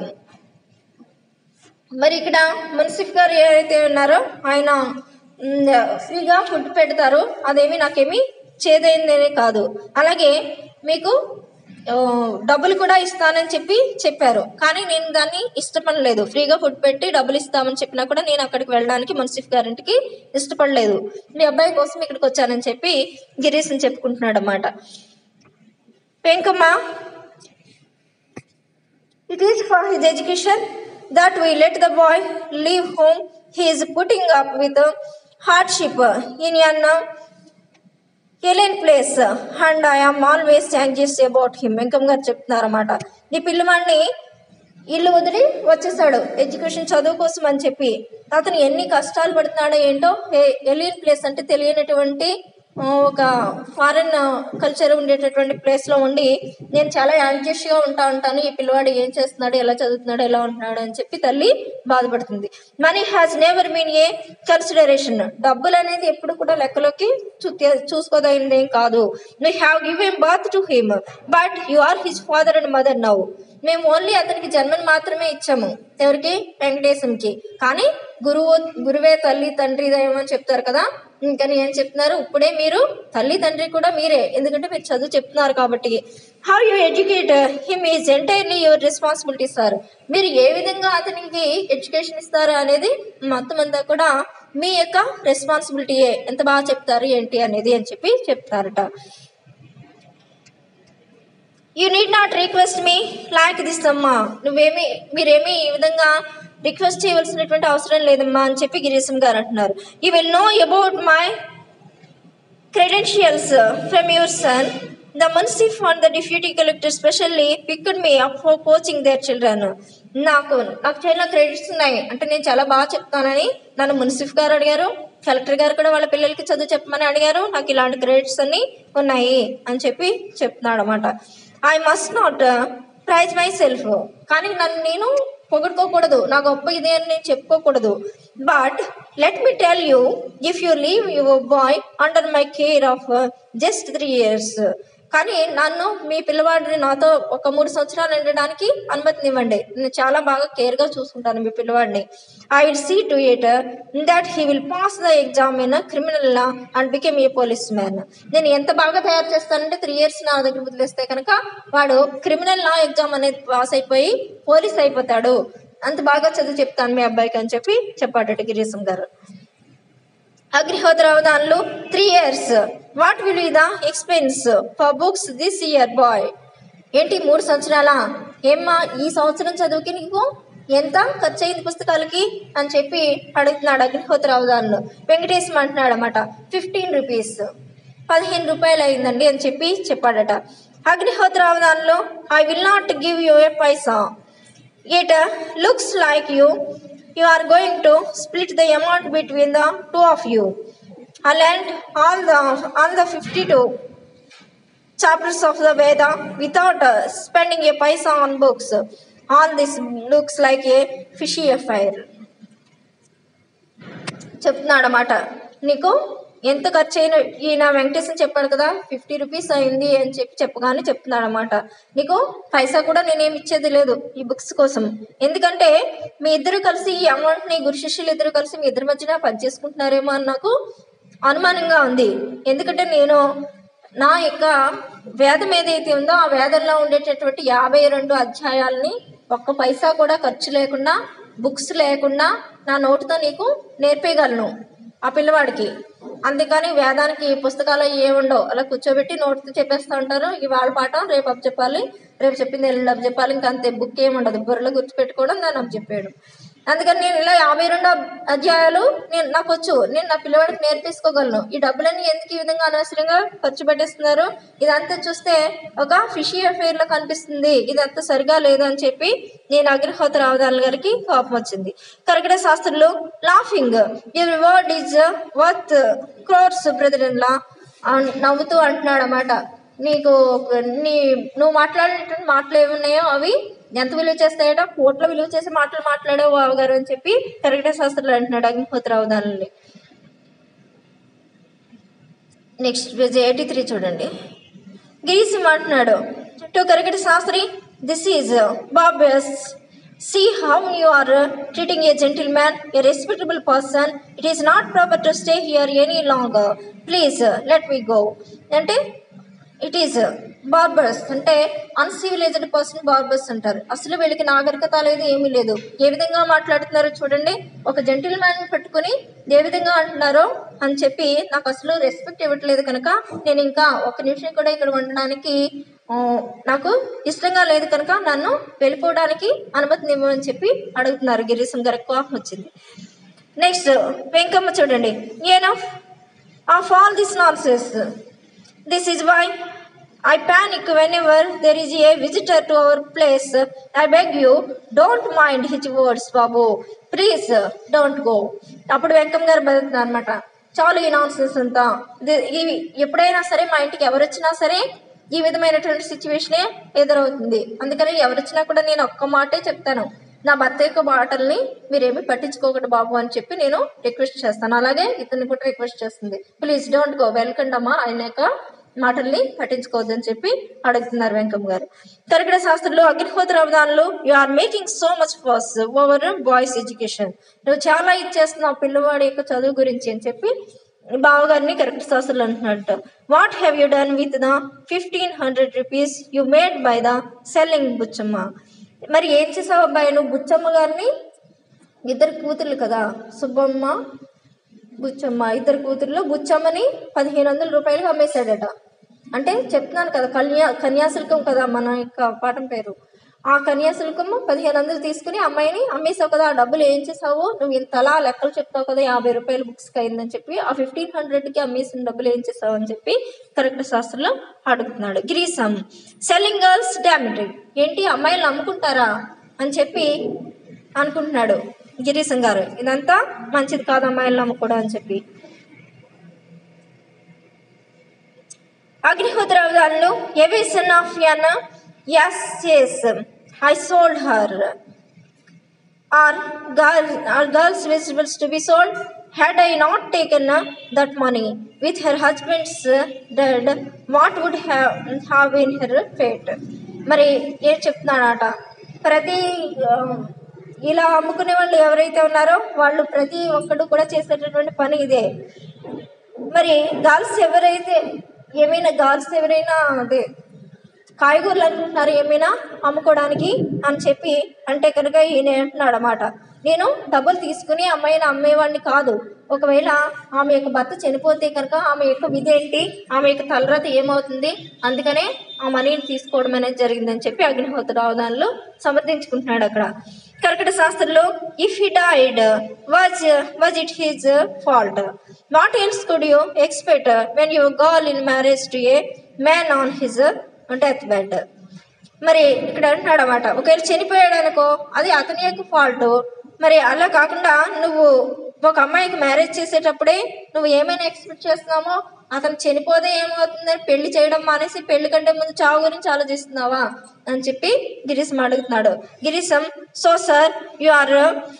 మరి ఇక్కడ మున్సిఫ్ గారు ఎవరైతే ఉన్నారో ఆయన మ్, ఫ్రీగా ఫుడ్ పెడతారు అదేమి నాకేమి చేదైందేనే కాదు అలాగే మీకు ఆ, డబ్బులు కూడా ఇస్తానని చెప్పి చెప్పారు కానీ నేను దాన్ని ఇష్టపడలేదు ఫ్రీగా ఫుడ్ పెట్టి డబ్బులు ఇస్తామని చెప్పినా కూడా నేను అక్కడికి వెళ్ళడానికి మున్సిఫ్ గారింటికి ఇష్టపడలేదు మీ అబ్బాయి కోసం ఇక్కడికి వచ్చానని చెప్పి గిరీష్ని చెప్పుకుంటున్నాడు అన్నమాట Venkamma It is for his education that we let the boy leave home. He is putting up with a hardship in an alien place and I am always anxious about him. వెంకమ్ గారు చెప్తున్నారన్నమాట ఈ పిల్లవాడిని ఇల్లు వదిలి వచ్చేసాడు ఎడ్యుకేషన్ చదువు కోసం అని చెప్పి అతను ఎన్ని కష్టాలు పడుతున్నాడో ఏంటో ఎలియన్ ప్లేస్ అంటే తెలియనటువంటి ఆ, ఒక ఫారెన్ కల్చర్ ఉండేటటువంటి ప్లేస్లో ఉండి నేను చాలా యాంగ్జియస్గా ఉంటా ఉంటాను ఈ పిల్లవాడు ఏం చేస్తున్నాడు ఎలా చదువుతున్నాడు ఎలా ఉంటున్నాడు అని చెప్పి తల్లి బాధపడుతుంది money has never mean a consideration డబ్బులు అనేది ఎప్పుడు కూడా లెక్కలోకి చూ చూసుకోదైంది ఏం కాదు you have given birth to him but you are his father and mother now మేము ఓన్లీ అతనికి జన్మను మాత్రమే ఇచ్చాము ఎవరికి వెంకటేశంకి కానీ గురువు గురువే తల్లి తండ్రి దైవం అని చెప్తారు కదా ఇంకా ఏం చెప్తున్నారు ఇప్పుడే మీరు తల్లి తండ్రి కూడా మీరే ఎందుకంటే మీరు చదువు చెప్తున్నారు కాబట్టి how you educate him is entirely your responsibility sir మీరు ఏ విధంగా అతనికి ఎడ్యుకేషన్ ఇస్తారు అనేది మొత్తం అంతా కూడా మీ యొక్క రెస్పాన్సిబిలిటీయే ఎంత బాగా చెప్తారు ఏంటి అనేది అని చెప్పి చెప్తారట you need not request me like this అమ్మా నువ్వేమి మీరేమి ఈ విధంగా రిక్వెస్ట్ చేయవలసినటువంటి అవసరం లేదమ్మా అని చెప్పి గిరీశం గారు అంటున్నారు you will know about my credentials from your son the munsif and the deputy collector specially picked me up for coaching their children నాకు నాకు చాలా క్రెడిట్స్ ఉన్నాయి అంటే నేను చాలా బాగా చెప్తానని నన్ను మున్సిఫ్ గారు అడిగారు కలెక్టర్ గారు కూడా వాళ్ళ పిల్లలకి చదువు చెప్పమని అడిగారు నాకు ఇలాంటి క్రెడిట్స్ అన్ని ఉన్నాయి అని చెప్పి చెప్తున్నాడు అనమాట I must not praise myself కానీ నన్ను నేను పొగడుకోకూడదు నా గొప్ప ఇదే అని నేను చెప్పుకోకూడదు but let me tell you if you leave your boy under my care of just three years కానీ నన్ను మీ పిల్లవాడిని నాతో ఒక మూడు సంవత్సరాలు ఉండడానికి అనుమతినివ్వండి నేను చాలా బాగా కేర్గా చూసుకుంటాను మీ పిల్లవాడిని I will see to it that he will pass the exam in criminal law and become a policeman నేను ఎంత బాగా తయారు చేస్తానంటే త్రీ ఇయర్స్ నా దగ్గర వదిలేస్తే కనుక వాడు క్రిమినల్ లా ఎగ్జామ్ అనేది పాస్ అయిపోయి పోలీస్ అయిపోతాడు అంత బాగా చదువు చెప్తాను మీ అబ్బాయికి అని చెప్పి చెప్పాడట Girisam garu Agnihotra Avadhanulu three years what will be the expense for books this year boy ఏంటి మూడు సంవత్సరాలా ఏమ్మా ఈ సంవత్సరం చదువుకి నీకు ఎంత ఖర్చు అయింది పుస్తకాలకి అని చెప్పి అడుగుతున్నాడు అగ్నిహోత్ర అవధాన్లు వెంకటేశం అంటున్నాడు అనమాట ఫిఫ్టీన్ రూపీస్ పదిహేను రూపాయలు అయిందండి అని చెప్పి చెప్పాడట అగ్నిహోత్ర అవధానంలో I will not give you a paisa it looks like you you are going to split the amount between the two of you I lend all the all the fifty two chapters of the Veda without uh, spending a paisa on books. All this looks like a fishy affair. చెప్తున్నాడు అన్నమాట నీకు ఎంత ఖర్చు అయిన ఈయన వెంకటేశ్వర చెప్పాడు కదా fifty rupees అయింది అని చెప్పి చెప్పగానే చెప్తున్నాడు అనమాట నీకు పైసా కూడా నేనేమి ఇచ్చేది లేదు ఈ బుక్స్ కోసం ఎందుకంటే మీ ఇద్దరు కలిసి ఈ అమౌంట్ని గురు శిష్యులు ఇద్దరు కలిసి మీ ఇద్దరి మధ్యన పనిచేసుకుంటున్నారేమో అని నాకు అనుమానంగా ఉంది ఎందుకంటే నేను నా యొక్క వేదం ఏదైతే ఉందో ఆ వేదంలో ఉండేటటువంటి యాభై రెండు అధ్యాయాలని ఒక్క పైసా కూడా ఖర్చు లేకుండా బుక్స్ లేకుండా నా నోటితో నీకు నేర్పేయగలను ఆ పిల్లవాడికి అందుకని వేదానికి పుస్తకాలు ఏముండవు అలా కూర్చోబెట్టి నోటితో చెప్పేస్తూ ఉంటారు ఇవాళ పాఠం రేపు అప్పు చెప్పాలి రేపు చెప్పింది ఎల్లుండి అప్పు చెప్పాలి ఇంకా అంతే బుక్ ఏముండదు బుర్రలో గుర్తుపెట్టుకోవడం దాన్ని అప్పు చెప్పాడు అందుకని నేను ఇలా యాభై రెండు అధ్యాయాలు నేను నాకు వచ్చు నేను నా పిల్లవాడికి నేర్పించుకోగలను ఈ డబ్బులన్నీ ఎందుకు ఈ విధంగా అనవసరంగా ఖర్చు పెట్టేస్తున్నారు ఇదంతా చూస్తే ఒక ఫిషీ అఫైర్ లో కనిపిస్తుంది ఇదంతా సరిగా లేదు అని చెప్పి నేను అగ్రహోత్ర అవధానుల గారికి కోపం వచ్చింది కరకట Sastrulu laughing every word is worth crores brother law నవ్వుతూ అంటున్నాడు అన్నమాట నీకు నీ నువ్వు మాట్లాడేటువంటి మాటలు ఏమున్నాయో అవి ఎంత విలువ చేస్తాయట కోట్ల విలువ చేసే మాటలు మాట్లాడావు బావగారు అని చెప్పి కరెక్టే శాస్త్రాలు అంటున్నాడు అగ్నిహోత్ర అవధానాలని నెక్స్ట్ పేజ్ ఎయిటీ త్రీ చూడండి గిరీశం అంటున్నాడు to Karkata Sastri this is బాబస్ see how you are treating a gentleman a respectable person it is not proper to stay here any longer please let me go అంటే it is barbarous అంటే uncivilized person barbarous అంటారు అసలు వీళ్ళకి నాగరికత లేదు ఏమీ లేదు ఏ విధంగా మాట్లాడుతున్నారో చూడండి ఒక జెంటిల్ మ్యాన్ పెట్టుకుని ఏ విధంగా అంటున్నారో అని చెప్పి నాకు అసలు రెస్పెక్ట్ ఇవ్వట్లేదు కనుక నేను ఇంకా ఒక నిమిషం కూడా ఇక్కడ ఉండడానికి ఆ, నాకు ఇష్టంగా లేదు కనుక నన్ను వెళ్ళిపోవడానికి అనుమతిని ఇవ్వమని చెప్పి అడుగుతున్నారు గిరీశం గారికి కోపం వచ్చింది నెక్స్ట్ వెంకమ్మ చూడండి enough of all this nonsense This is why I panic whenever there is a visitor to our place. I beg you, don't mind his words, Babu. Please, don't go. అప్పుడు వెంకమ్ గారు బతుకుతున్నారు అనమాట చాలు ఈ నాన్సెన్స్ అంతా ఇది- ఇవి ఎప్పుడైనా సరే మా ఇంటికి ఎవరు వచ్చినా సరే ఈ విధమైనటువంటి సిచ్యువేషనే ఎదురవుతుంది అందుకని ఎవరు వచ్చినా కూడా నేను ఒక్క మాటే చెప్తాను నా భర్త యొక్క మాటల్ని మీరేమి పట్టించుకోకూడదు బాబు అని చెప్పి నేను రిక్వెస్ట్ చేస్తాను అలాగే ఇతన్ని కూడా రిక్వెస్ట్ చేస్తుంది ప్లీజ్ డోంట్ గో వెల్కమ్ అమ్మా ఆయన యొక్క మాటల్ని పట్టించుకోవద్దని చెప్పి అడుగుతున్నారు వెంకమ్ గారు కరకడ శాస్త్రంలో అగ్నిహోత్ర అవధానంలో you are making so much fuss over boys education నువ్వు చాలా ఇచ్చేస్తున్నావు పిల్లవాడి యొక్క చదువు గురించి అని చెప్పి బావగారిని కరెక్ట్ శాస్త్రులు అంటున్నట్టు what have you done with the fifteen hundred rupees you made by the selling Butchamma మరి ఏం చేసావు అబ్బాయి నువ్వు బుచ్చమ్మ గారిని ఇద్దరు కూతుర్లు కదా సుబ్బమ్మ బుచ్చమ్మ ఇద్దరు కూతుర్లు బుచ్చమ్మని పదిహేను వందల రూపాయలకు అమ్మేశాడట అంటే చెప్తున్నాను కదా కన్యా కన్యాశుల్కం కదా మన యొక్క పాఠం పేరు ఆ కన్యాశుల్కం పదిహేను వందలు తీసుకుని అమ్మాయిని అమ్మేసావు కదా ఆ డబ్బులు ఏం చేసావు నువ్వు ఇంతలా లెక్కలు చెప్తావు కదా యాభై రూపాయలు బుక్స్కి అయిందని చెప్పి ఆ ఫిఫ్టీన్ హండ్రెడ్కి అమ్మేసిన డబ్బులు ఏం చేసావు అని చెప్పి కరెక్ట్ శాస్త్రంలో అడుగుతున్నాడు గిరీసం సెల్లింగ్ గర్ల్స్ డామిటరీ ఏంటి అమ్మాయిలు అమ్ముకుంటారా అని చెప్పి అనుకుంటున్నాడు గిరీశం గారు ఇదంతా మంచిది కాదు అమ్మాయిలు నమ్ముకోవడం అని చెప్పి అగ్నిహోత్ర అవధానంలో ఎవీ son of an yes yes I sold her or girl or girls vegetables to be sold had I not taken that money with her husband's dead what would have have in her fate మరి ఏం చెప్తున్నాడట ప్రతి ఆ, ఇలా అమ్ముకునే వాళ్ళు ఎవరైతే ఉన్నారో వాళ్ళు ప్రతి ఒక్కడు కూడా చేసేటటువంటి పని ఇదే మరి గర్ల్స్ ఎవరైతే ఏమైనా గర్ల్స్ ఎవరైనా అదే కాయగూరలు అనుకుంటున్నారు ఏమైనా అమ్ముకోవడానికి అని చెప్పి అంటే కనుక ఈయన అంటున్నాడు అన్నమాట నేను డబ్బులు తీసుకుని అమ్మాయిని అమ్మేవాడిని కాదు ఒకవేళ ఆమె యొక్క భర్త చనిపోతే కనుక ఆమె యొక్క విధి ఏంటి ఆమె యొక్క తలరాత ఏమవుతుంది అందుకనే ఆ మనీని తీసుకోవడం అనేది జరిగిందని చెప్పి అగ్నిహోత్ర అవధానంలో సమర్థించుకుంటున్నాడు అక్కడ కర్కట శాస్త్రంలో if he died was was it his fault what else could you expect when you girl in marriage to a man on his deathbed మరి ఇక్కడ అంటున్నాడు అనమాట ఒకవేళ చనిపోయాడు అనుకో అది అతని యొక్క ఫాల్ట్ మరి అలా కాకుండా నువ్వు ఒక అమ్మాయికి మ్యారేజ్ చేసేటప్పుడే నువ్వు ఏమైనా ఎక్స్పెక్ట్ చేస్తున్నామో అతను చనిపోతే ఏమవుతుందని పెళ్లి చేయడం మానేసి పెళ్లి కంటే ముందు చావు గురించి ఆలోచిస్తున్నావా అని చెప్పి గిరీశం అడుగుతున్నాడు Girisam so sir you are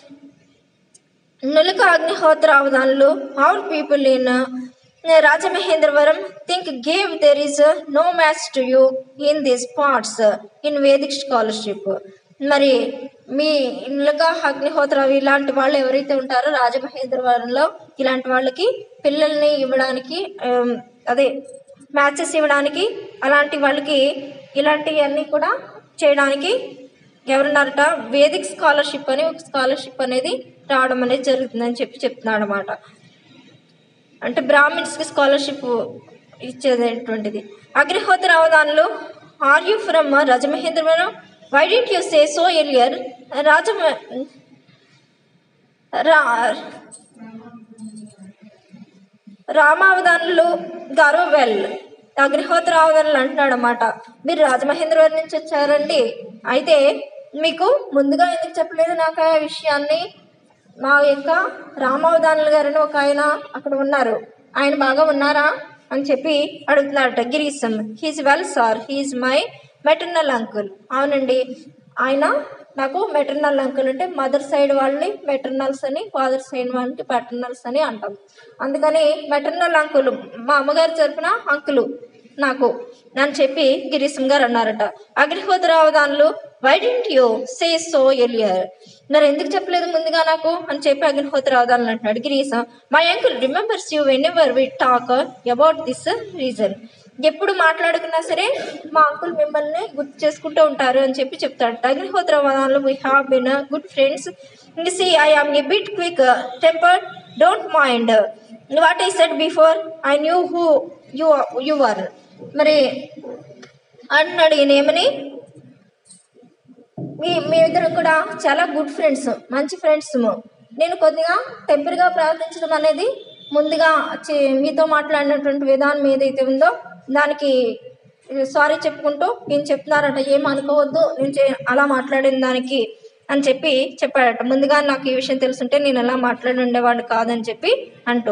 Nulaka Agnihotra Avadhanulu all people in Rajamahendravaram think gave there is no match to you in these parts in Vedic scholarship మరి మీ నులక అగ్నిహోత్ర ఇలాంటి వాళ్ళు ఎవరైతే ఉంటారో రాజమహేంద్రవరంలో ఇలాంటి వాళ్ళకి పిల్లల్ని ఇవ్వడానికి ఆమ్, అదే మ్యాచెస్ ఇవ్వడానికి అలాంటి వాళ్ళకి ఇలాంటివన్నీ కూడా చేయడానికి ఎవరున్నారట వేదిక్ స్కాలర్షిప్ అని ఒక స్కాలర్షిప్ అనేది రావడం అనేది జరుగుతుందని చెప్పి చెప్తున్నాడు అనమాట అంటే బ్రాహ్మిన్స్కి స్కాలర్షిప్ ఇచ్చేటటువంటిది Agnihotra Avadhanulu are you from Rajamahendravaram why didn't you say so earlier రాజమ రా రామావధానులు గారు వెల్ అగ్నిహోత్ర అవధానులు అంటున్నాడు అనమాట మీరు రాజమహేంద్రవరం నుంచి వచ్చారండి అయితే మీకు ముందుగా ఎందుకు చెప్పలేదు నాకు ఆ విషయాన్ని మా యొక్క రామావధానులు గారని ఒక ఆయన అక్కడ ఉన్నారు ఆయన బాగా ఉన్నారా అని చెప్పి అడుగుతున్నారట Girisam he's well sir he's my maternal uncle అవునండి ఆయన నాకు మెటర్నల్ అంకుల్ అంటే మదర్ సైడ్ వాళ్ళని మెటర్నల్స్ అని ఫాదర్ సైడ్ వాళ్ళని పెటర్నల్స్ అని అంటాం అందుకని మెటర్నల్ అంకుల్ మా అమ్మగారి తరపున అంకులు నాకు అని చెప్పి గిరీశం గారు అన్నారట Agnihotra Avadhanulu why didn't you say so earlier మరి ఎందుకు చెప్పలేదు ముందుగా నాకు అని చెప్పి అగ్నిహోత్ర అవధానులు అంటున్నాడు Girisam my uncle remembers you whenever we talk about this reason ఎప్పుడు మాట్లాడుకున్నా సరే మా అంకుల్ మిమ్మల్ని గుర్తు చేసుకుంటూ ఉంటారు అని చెప్పి చెప్తాడు అగ్నిహోత్ర వదాలు we have been good friends see I am a bit quick temper don't mind what I said before I knew who you you are మరి అంటున్నాడు ఈయన ఏమని మీ మేమిద్దరం కూడా చాలా గుడ్ ఫ్రెండ్స్ మంచి ఫ్రెండ్స్ నేను కొద్దిగా టెంపర్గా ప్రవర్తించడం అనేది ముందుగా చే- మీతో మాట్లాడినటువంటి విధానం ఏదైతే ఉందో దానికి సారీ చెప్పుకుంటూ నేను చెప్తున్నారట ఏం అనుకోవద్దు నేను చే అలా మాట్లాడిన దానికి అని చెప్పి చెప్పాడట ముందుగా నాకు ఈ విషయం తెలుసుంటే నేను అలా మాట్లాడి ఉండేవాడిని కాదని చెప్పి అంటూ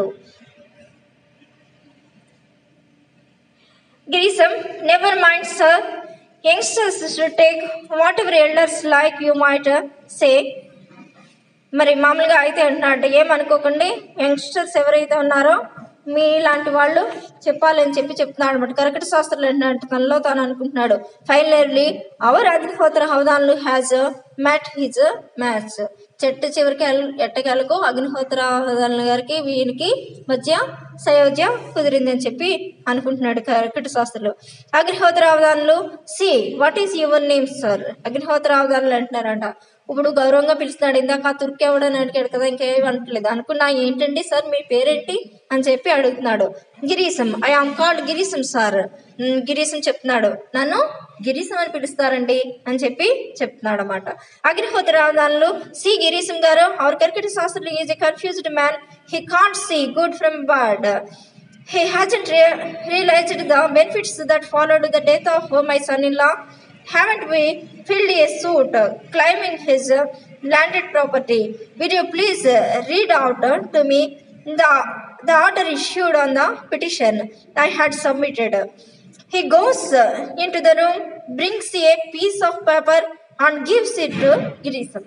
Girisam, never mind, sir. Youngsters should take whatever elders like you might uh, say. మరి మామూలుగా అయితే అంటున్నాడు ఏమనుకోకండి యంగ్స్టర్స్ ఎవరైతే ఉన్నారో మీ లాంటి వాళ్ళు చెప్పాలని చెప్పి చెప్తున్నాడు అనమాట కరెక్ట్ శాస్త్రాలు ఏంటంటే తనలో తాను అనుకుంటున్నాడు finally our Agnihotra Avadhanulu has met his match చెట్టు చివరికి ఎల్- ఎట్టకేలకు అగ్నిహోత్ర హవదాన్ల గారికి వీనికి మధ్య సయోధ్య కుదిరింది అని చెప్పి అనుకుంటున్నాడు Karkata Sastrulu Agnihotra Avadhanulu see what is your name sir Agnihotra Avadhanulu అంటున్నారంట ఇప్పుడు గౌరవంగా పిలుస్తున్నాడు ఇందాక ఆ తుర్కి ఎవడని అడిగాడు కదా ఇంకేం అంటలేదు అనుకున్నా ఏంటండి సార్ మీ పేరేంటి అని చెప్పి అడుగుతున్నాడు Girisam I am called Girisam sir um, Girisam చెప్తున్నాడు నన్ను గిరీశం అని పిలుస్తారండి అని చెప్పి చెప్తున్నాడు అనమాట అగ్నిహోత్ర రావదానులు see Girisam garu our Karkata Sastrulu is a confused man he can't see good from bad He hasn't rea- realized the benefits that followed the death of my son-in-law. Haven't we filled a suit uh, claiming his uh, landed property? Will you please uh, read out uh, to me the, the order issued on the petition I had submitted? He goes uh, into the room, brings a piece of paper and gives it to Girisam.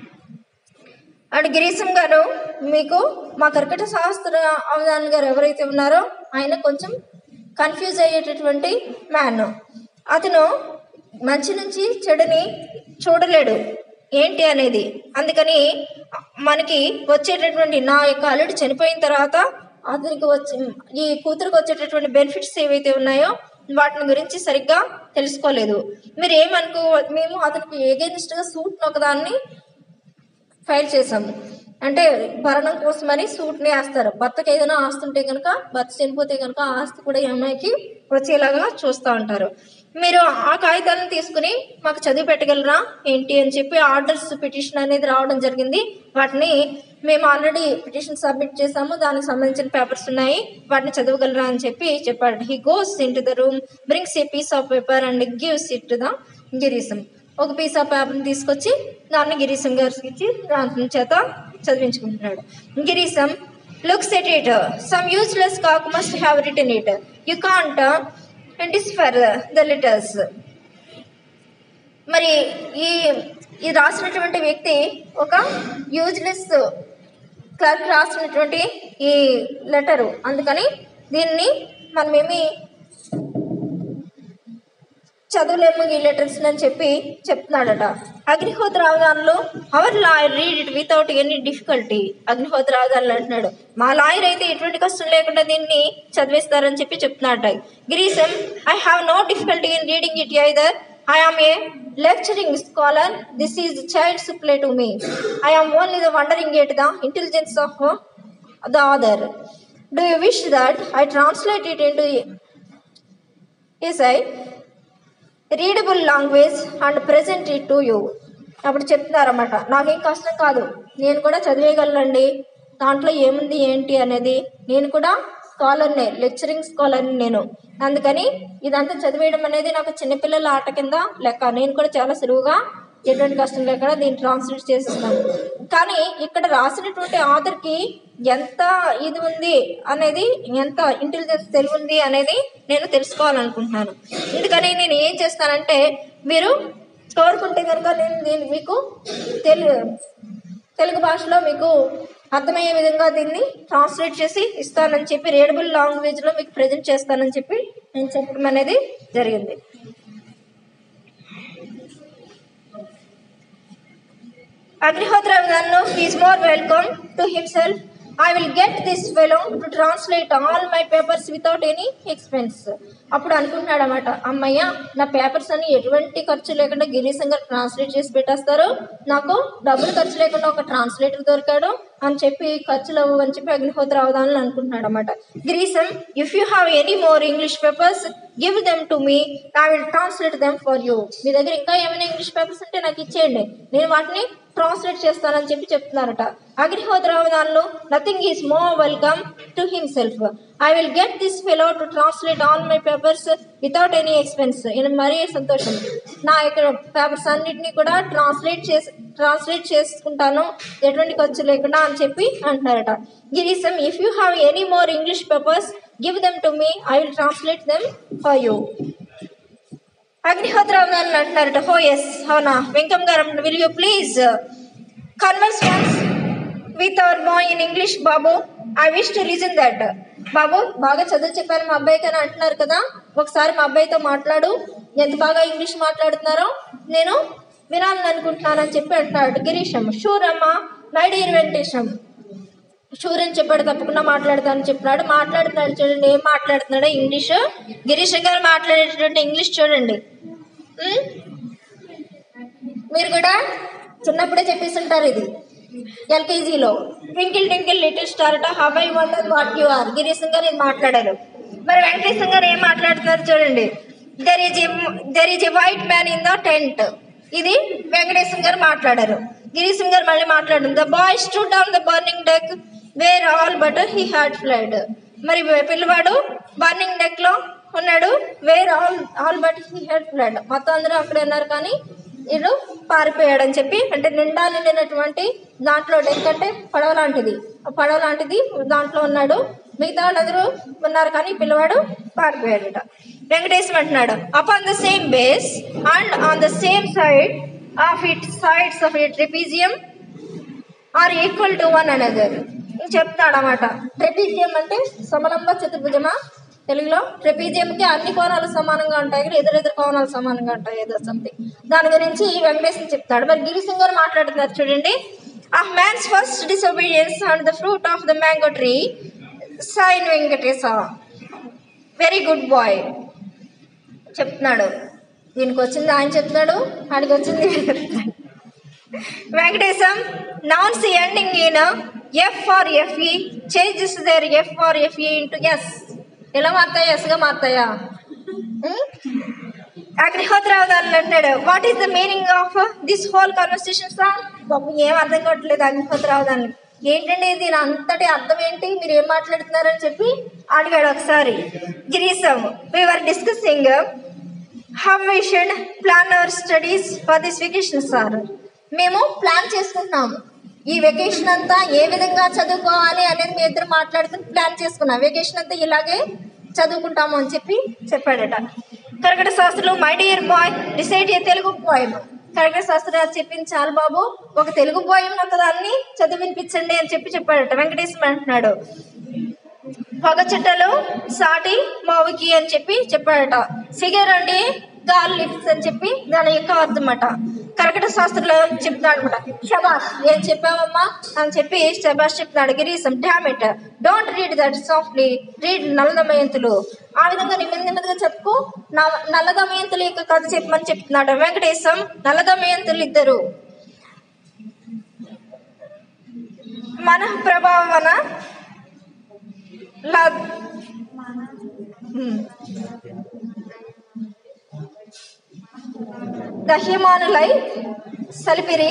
And Girisam garu మీకు మా కర్కట శాస్త్ర అవధాన్ గారు ఎవరైతే ఉన్నారో ఆయన కొంచెం confuse అయ్యేటటువంటి man అతను మంచి నుంచి చెడుని చూడలేడు ఏంటి అనేది అందుకని మనకి వచ్చేటటువంటి నా యొక్క అల్లుడు చనిపోయిన తర్వాత అతనికి వచ్చి ఈ కూతురికి వచ్చేటటువంటి బెనిఫిట్స్ ఏవైతే ఉన్నాయో వాటిని గురించి సరిగ్గా తెలుసుకోలేదు మీరు ఏమనుకో మేము అతనికి ఏగెనిస్ట్గా సూట్ ఒకదాన్ని ఫైల్ చేసాము అంటే భరణం కోసమని సూట్ని వేస్తారు భర్తకి ఏదైనా ఆస్తి ఉంటే కనుక భర్త చనిపోతే కనుక ఆ ఆస్తి కూడా ఈ అమ్మాయికి వచ్చేలాగా చూస్తూ ఉంటారు మీరు ఆ కాగితాలను తీసుకుని మాకు చదివి పెట్టగలరా ఏంటి అని చెప్పి ఆర్డర్స్ పిటిషన్ అనేది రావడం జరిగింది వాటిని మేము ఆల్రెడీ పిటిషన్ సబ్మిట్ చేసాము దానికి సంబంధించిన పేపర్స్ ఉన్నాయి వాటిని చదవగలరా అని చెప్పి చెప్పాడు he goes into the room brings a piece of paper and gives it to the Girisam ఒక పీస్ ఆఫ్ పేపర్ని తీసుకొచ్చి దాన్ని గిరీసం గారికి ఇచ్చి దాని చేత చదివించుకుంటున్నాడు Girisam looks at it some useless cock must have return it you can't decipher the letters మరి ఈ ఈ రాసినటువంటి వ్యక్తి ఒక యూజ్లెస్ క్లర్క్ రాసినటువంటి ఈ లెటరు అందుకని దీన్ని మనమేమి చదవలేము ఈ లెటర్స్ అని చెప్పి చెప్తున్నాడట అగ్నిహోత్ర అవగాహనలో our lawyer read it without any difficulty Agnihotra అవగాహనలు అంటున్నాడు మా లాయర్ అయితే ఎటువంటి కష్టం లేకుండా దీన్ని చదివేస్తారని చెప్పి చెప్తున్నాడట Girisam I have no difficulty in reading it either I am a lecturing scholar this is child's play to me I am only the wondering at the intelligence of the other do you wish that I translate it into as I readable language and present it to you అప్పుడు చెప్తున్నారన్నమాట నాకేం కష్టం కాదు నేను కూడా చదివేయగలనండి దాంట్లో ఏముంది ఏంటి అనేది నేను కూడా స్కాలర్నే లెక్చరింగ్ స్కాలర్ని నేను అందుకని ఇదంతా చదివేయడం అనేది నాకు చిన్నపిల్లల ఆట కింద లెక్క నేను కూడా చాలా సులువుగా ఎటువంటి కష్టం లేకుండా దీన్ని ట్రాన్స్లేట్ చేస్తున్నాను కానీ ఇక్కడ రాసినటువంటి ఆథర్కి ఎంత ఇది ఉంది అనేది ఎంత ఇంటెలిజెన్స్ తెలివి ఉంది అనేది నేను తెలుసుకోవాలనుకుంటున్నాను అందుకని నేను ఏం చేస్తానంటే మీరు కోరుకుంటే కనుక నేను దీన్ని మీకు తెలు తెలుగు భాషలో మీకు అర్థమయ్యే విధంగా దీన్ని ట్రాన్స్లేట్ చేసి ఇస్తానని చెప్పి రీడబుల్ లాంగ్వేజ్లో మీకు ప్రజెంట్ చేస్తానని చెప్పి నేను చెప్పడం అనేది జరిగింది అగ్నిహోత్ర విధానంలో is more welcome to himself I will get this fellow to translate all my papers without any expense అప్పుడు అనుకుంటున్నాడు అనమాట అమ్మయ్య నా పేపర్స్ అన్ని ఎటువంటి ఖర్చు లేకుండా గిరీశం గారు ట్రాన్స్లేట్ చేసి పెట్టేస్తారు నాకు డబ్బులు ఖర్చు లేకుండా ఒక ట్రాన్స్లేటర్ దొరికాడు అని చెప్పి ఖర్చులు అవ్వు అని చెప్పి అగ్నిహోత్ర అవధానాలు అనుకుంటున్నాడు అనమాట Girisam if you have any more English papers give them to me I will translate them for you మీ దగ్గర ఇంకా ఏమైనా ఇంగ్లీష్ పేపర్స్ ఉంటే నాకు ఇచ్చేయండి నేను వాటిని ట్రాన్స్లేట్ చేస్తానని చెప్పి చెప్తున్నారట అగ్నిహోత్ర అవధానంలో nothing is more welcome to himself I will get this fellow to translate all my papers without any expense నేను మరీ సంతోషం నా ఇక్కడ పేపర్స్ అన్నిటినీ కూడా ట్రాన్స్లేట్ చేసి ట్రాన్స్లేట్ చేసుకుంటాను ఎటువంటి ఖర్చు లేకుండా అని చెప్పి అంటున్నారట Girisam if you have any more English papers give them to me I will translate them for you Agnihotra Avadhanam అంటున్నారట హో ఎస్ అవునా వెంకమ్ గారు will you please converse once with our boy in English బాబు I wish to listen that బాబు బాగా చదువు చెప్పారు మా అబ్బాయికి అని అంటున్నారు కదా ఒకసారి మా అబ్బాయితో మాట్లాడు ఎంత బాగా ఇంగ్లీష్ మాట్లాడుతున్నారో నేను వినాలని అనుకుంటున్నానని చెప్పి అంటున్నాడు గిరీశం షూర్ అమ్మా మై డియర్ వెంకటేశం షూర్ అని చెప్పాడు తప్పకుండా మాట్లాడతానని చెప్పినాడు మాట్లాడుతున్నాడు చూడండి ఏం మాట్లాడుతున్నాడో ఇంగ్లీష్ గిరీష్ గారు మాట్లాడేటటువంటి ఇంగ్లీష్ చూడండి ఉం? మీరు కూడా చిన్నప్పుడే చెప్పేస్తుంటారు ఇది ఎల్కేజీలో twinkle twinkle little star how I wonder what you are Girisam garu ఇది మాట్లాడారు మరి వెంకటేశం గారు ఏం మాట్లాడుతున్నారు చూడండి there is there is a white man in the tent ఇది వెంకటేశం గారు మాట్లాడారు గిరీశం గారు మళ్ళీ మాట్లాడారు the boy stood on the burning deck where all but he had flied మరి పిల్లవాడు బర్నింగ్ డెక్ లో ఉన్నాడు where all all but he had flied మొత్తం అందరూ అక్కడే ఉన్నారు కానీ ఇడు పారిపోయాడు అని చెప్పి అంటే నిండా నిండినటువంటి దాంట్లో డెక్ అంటే పడవ లాంటిది ఆ పడవ లాంటిది దాంట్లో ఉన్నాడు మిగతా వాళ్ళందరూ ఉన్నారు కానీ ఈ పిల్లవాడు పారిపోయాడట వెంకటేశం అంటున్నాడు up on the same base and on the same side of it sides of it trapezium are equal to one another చెప్తాడు అనమాట ట్రెపీజియం అంటే సమలంబ చతుర్భుజమా తెలుగులో ట్రెపీజియంకి అన్ని కోణాలు సమానంగా ఉంటాయి కానీ ఎదురెదురు కోణాలు సమానంగా ఉంటాయి ఏదో సంథింగ్ దాని గురించి వెంకటేశ్వర చెప్తాడు మరి గిరిసింగ్ గారు మాట్లాడుతున్నారు చూడండి ఆ man's first disobedience and the fruit of the mango tree sign Venkatesa very good boy చెప్తున్నాడు దీనికి వచ్చింది ఆయన చెప్తున్నాడు ఆడికి వచ్చింది వీడు చెప్తున్నాడు Venkatesam nouns ending in F or FE changes their F or FE into S ఎలా మారుతాయి ఎస్గా మారుతాయా అగ్నిహోత్రావు దాన్ని అంటాడు what is the meaning of this whole conversation sir బాబు ఏం అర్థం కావట్లేదు అగ్నిహోత్రావు దాన్ని ఏంటండి దీని అంతటి అర్థం ఏంటి మీరు ఏం మాట్లాడుతున్నారని చెప్పి అడిగాడు ఒకసారి Girisam we are discussing how we should plan our studies for this vacation sir మేము ప్లాన్ చేసుకుంటున్నాము ఈ వెకేషన్ అంతా ఏ విధంగా చదువుకోవాలి అనేది మీ ఇద్దరు మాట్లాడుకుని ప్లాన్ చేసుకున్నాం వెకేషన్ అంతా ఇలాగే చదువుకుంటాము అని చెప్పి చెప్పాడట Karakata Sastrulu my dear boy decide a Telugu poem Karakata Sastri garu చెప్పింది చాలు బాబు ఒక తెలుగు పోయం ఒక దాన్ని చదివి వినిపించండి అని చెప్పి చెప్పాడట వెంకటేశ్వర అంటున్నాడు పొగ చెట్టలు సాటి మావికి అని చెప్పి చెప్పాడట సిగరండి గాలి లిప్స్ అని చెప్పి దాని యొక్క అర్థమట కరకట శాస్త్రంలో చెప్తున్నాడు అనమాట శబాష్ ఏం చెప్పావమ్మా అని చెప్పి శబాష్ చెప్తున్నాడు Girisam dammit don't read that softly read నల్లదమయంతులు ఆ విధంగా నెమ్మది నెమ్మదిగా చెప్పుకో నా- నల్లదమయంతుల యొక్క కథ చెప్పమని చెప్తున్నాడు వెంకటేశం నల్లదమయంతులు ఇద్దరు మన ప్రభావన లా దహ్యమానులై సలిపిరి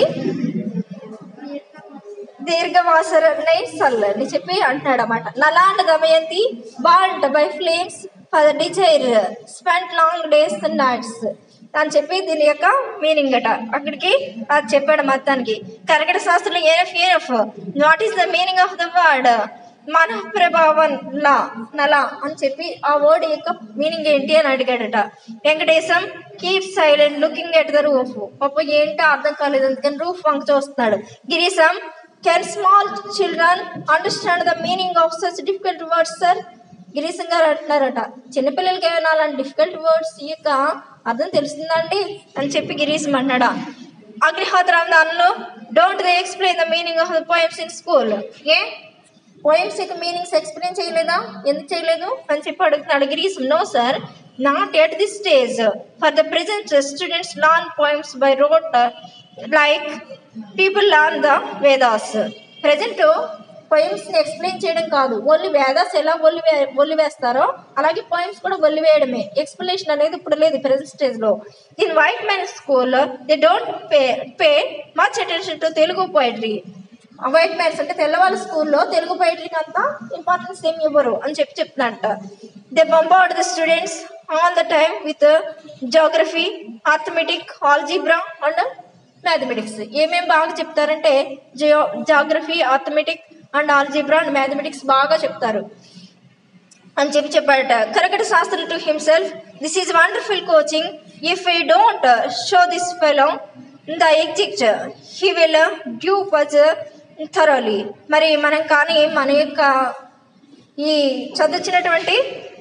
దీర్ఘవాసరనై సల్ అని చెప్పి అంటున్నాడు అనమాట నలాండ Damayanti bound by flames for desire spent long days and nights అని చెప్పి దీని యొక్క మీనింగ్ అట అక్కడికి అది చెప్పాడు మొత్తానికి కరకట శాస్త్రంలో ఏఎఫ్ ఏఎఫ్ what is the meaning of the word మన ప్రభావం లా నల అని చెప్పి ఆ వర్డ్ యొక్క మీనింగ్ ఏంటి అని అడిగాడట Venkatesam keep silent looking at the roof పాప ఏంటో అర్థం కాలేదు అందుకని రూఫ్ వంక చూస్తున్నాడు Girisam can small children understand the meaning of such difficult words sir Girisam garu అంటున్నారట చిన్నపిల్లలకి ఏమైనా అలాంటి డిఫికల్ట్ వర్డ్స్ యొక్క అర్థం తెలుస్తుందండి అని చెప్పి గిరీశం అన్నాడా అగ్నిహోత్రం దానిలో don't they explain the meaning of the poems in school ఏ పోయమ్స్ యొక్క మీనింగ్స్ ఎక్స్ప్లెయిన్ చేయలేదా ఎందుకు చేయలేదు అని చెప్పి అడుగుతున్నాడు Girisam no sir not at this stage for the present students learn poems by rote like people learn the Vedas present పోయమ్స్ని ఎక్స్ప్లెయిన్ చేయడం కాదు ఓన్లీ వేదాస్ ఎలా ఒల్లి వే ఒల్లి వేస్తారో అలాగే పోయమ్స్ కూడా ఒల్లి వేయడమే ఎక్స్ప్లెనేషన్ అనేది ఇప్పుడు లేదు ప్రెసెంట్ స్టేజ్లో in white man school they don't pay pay much attention to Telugu poetry white man's అంటే తెల్లవాళ్ళ స్కూల్లో తెలుగు పోయిటరీకి అంతా ఇంపార్టెన్స్ ఏమి ఇవ్వరు అని చెప్పి చెప్తున్నట్ట they bombard the students all the time with geography arithmetic algebra and mathematics ఏమేమి బాగా చెప్తారంటే geo geography arithmetic and algebra and mathematics బాగా చెప్తారు అని చెప్పి చెప్పాడట Karakata Sastram to himself this is wonderful coaching if I don't show this fellow the exit he will do us thoroughly మరి మనం కానీ మన యొక్క ఈ చదువుచ్చినటువంటి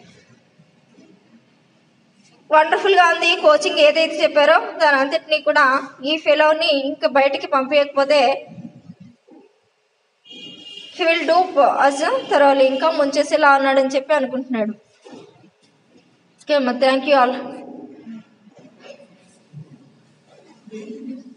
వండర్ఫుల్గా ఉంది కోచింగ్ ఏదైతే చెప్పారో దాని అంతటినీ కూడా ఈ ఫెలోని ఇంకా బయటికి పంపించకపోతే హీ విల్ డూ అస్ తర్వాత ఇంకా ముంచేసేలా ఉన్నాడని చెప్పి అనుకుంటున్నాడు ఓకే అమ్మా థ్యాంక్ యూ ఆల్